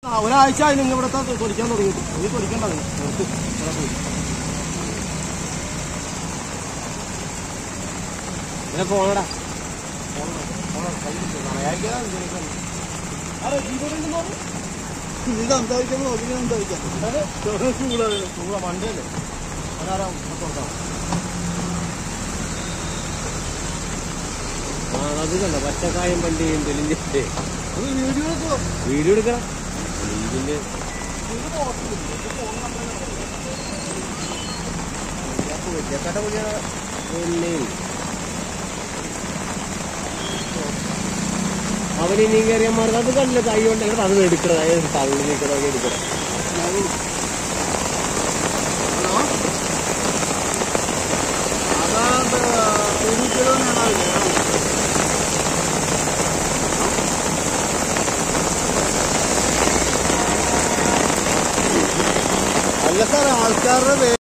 ആ, ഒരാഴ്ച ആയി നിങ്ങൾ ഇവിടുത്തെ തൊലിക്കാൻ തുടങ്ങിയിട്ട് നീ തൊലിക്കണ്ട നീ നിർത്ത്. ഇവിടെ പോയി. ഇങ്ങനെ പോണടാ ആരെ, ജീവൻ ഉണ്ടെന്ന് പറഞ്ഞു? നീ സംസാരിക്കാൻ നോക്കി ഞാൻ സംസാരിക്കാം ചൂടാണ് ചൂട മണ്ടല്ലേ അതാരാ കൊടുക്കാം ആ അത് കണ്ട പച്ചക്കായും പണ്ടിയും തെളിഞ്ഞിട്ട് അത് വീഡിയോ എടുക്കോ വീഡിയോ എടുക്കണം ഇതിന്റെ വലിയക്കാട്ട പുള്ളിയാണ് പിന്നെ അവൻ ഇനിയും കയറിയ മാർഗം അത് കണ്ടില്ല കൈ കൊണ്ട് അങ്ങനെ അത് എടുക്കണം തള്ളി നിൽക്കണമൊക്കെ എടുക്കണം അല്ല സാറേ ആൾക്കാരുടെ